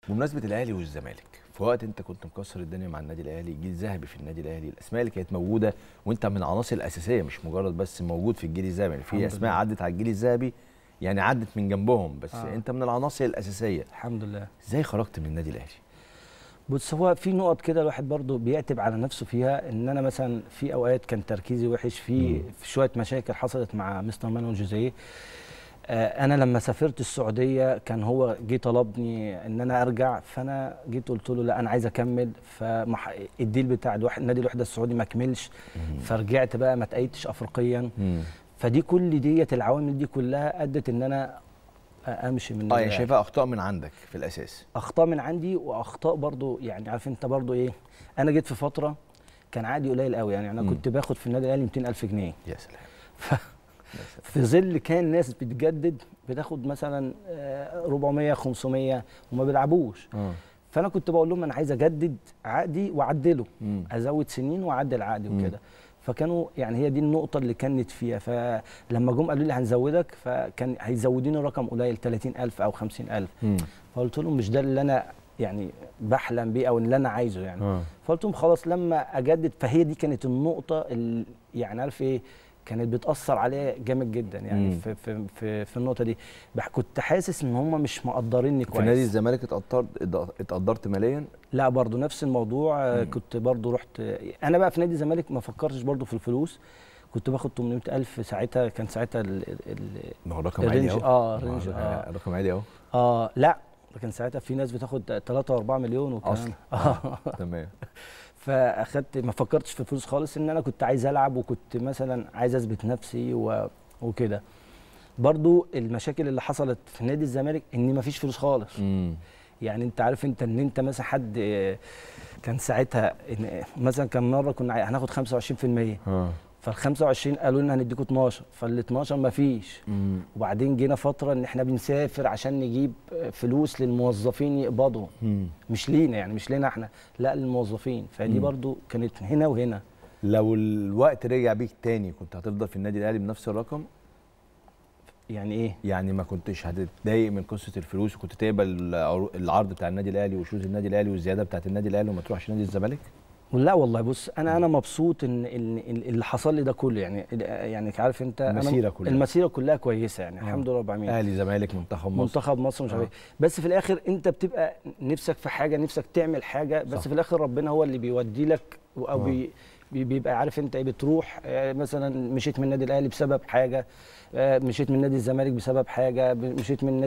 بمناسبه الاهلي والزمالك في وقت انت كنت مكسر الدنيا مع النادي الاهلي جيل ذهبي في النادي الاهلي الاسماء اللي كانت موجوده وانت من العناصر الاساسيه مش مجرد بس موجود في الجيل الذهبي يعني الحمد في اسماء لله. عدت على الجيل الذهبي يعني عدت من جنبهم بس آه. آه. انت من العناصر الاساسيه الحمد لله ازاي خرجت من النادي الاهلي بص هو في نقط كده الواحد برضو بيعتب على نفسه فيها ان انا مثلا في اوقات كان تركيزي وحش في, مم. في شويه مشاكل حصلت مع مستر مانويل جوزيه آه، انا لما سافرت السعوديه كان هو جه طلبني ان انا ارجع فانا جيت قلت له لا انا عايز اكمل فالديل بتاع الواحد نادي الوحده السعودي ما كملش فرجعت بقى ما تأيدتش افريقيا مم. فدي كل ديت العوامل دي كلها ادت ان انا امشي من اه النادي يعني الأهلي. شايفها اخطاء من عندك في الاساس اخطاء من عندي واخطاء برضو يعني عارف انت برضو ايه انا جيت في فتره كان عادي قليل قوي يعني انا مم. كنت باخد في النادي الاهلي 200000 جنيه يا سلام ف... في ظل كان ناس بتجدد بتاخد مثلا آه، 400 500 وما بيلعبوش اه فانا كنت بقول لهم انا عايز اجدد عقدي واعدله مم. ازود سنين واعدل عقدي مم. وكده فكانوا يعني هي دي النقطة اللي كانت فيها فلما جم قالوا لي هنزودك فكان هيزودوني رقم قليل 30000 أو 50000 مم. فقلت لهم مش ده اللي أنا يعني بحلم بيه أو اللي أنا عايزه يعني اه فقلت لهم خلاص لما أجدد فهي دي كانت النقطة اللي يعني عارف إيه كانت بتأثر عليا جامد جدا يعني مم. في, في, في, في النقطة دي بح- كنت حاسس إن هم مش مقدريني في نادي كويس الزمالك اتقدرت اتقدرت ماليا لا برضو نفس الموضوع آه، مم. كنت برضو رحت انا بقى في نادي الزمالك ما فكرتش برضو في الفلوس كنت باخد 800 الف ساعتها كان ساعتها ال ال ما هو رقم عالي الرينج- اهو اه ما هو الرينج اه رقم عالي اهو اه لا كان ساعتها في ناس بتاخد 3 و4 مليون وكمان أصلاً. اه تمام فاخدت ما فكرتش في الفلوس خالص ان انا كنت عايز العب وكنت مثلا عايز اثبت نفسي و... وكده برضو المشاكل اللي حصلت في نادي الزمالك ان ما فيش فلوس خالص مم. يعني انت عارف انت ان انت مثلا حد اه، كان ساعتها إن مثلا كان مره كنا عاي- هناخد 25% اه فال 25 قالوا لنا هنديكوا 12 فال 12 ما فيش مم. وبعدين جينا فتره ان احنا بنسافر عشان نجيب فلوس للموظفين يقبضوا مم. مش لينا يعني مش لينا احنا لا للموظفين فدي مم. برضو كانت هنا وهنا لو الوقت رجع بيك تاني كنت هتفضل في النادي الاهلي بنفس الرقم يعني ايه يعني ما كنتش هتتضايق من قصه الفلوس وكنت تقبل العرو- العرض بتاع النادي الاهلي وشروط النادي الاهلي والزياده بتاعت النادي الاهلي وما تروحش نادي الزمالك لا والله بص انا انا مبسوط ان ان إن اللي حصل لي ده كله يعني يعني عارف انت أنا المسيرة كلها. المسيره كلها كويسه يعني آه. الحمد لله رب العالمين اهلي زمالك منتخب مصر منتخب مصر مش عارف آه. إيه. بس في الاخر انت بتبقى نفسك في حاجه نفسك تعمل حاجه بس صح. في الاخر ربنا هو اللي بيودي لك او آه. بي بي- بيبقى عارف انت ايه بتروح آه، مثلا مشيت من النادي الاهلي بسبب حاجه آه، مشيت من نادي الزمالك بسبب حاجه ب- مشيت من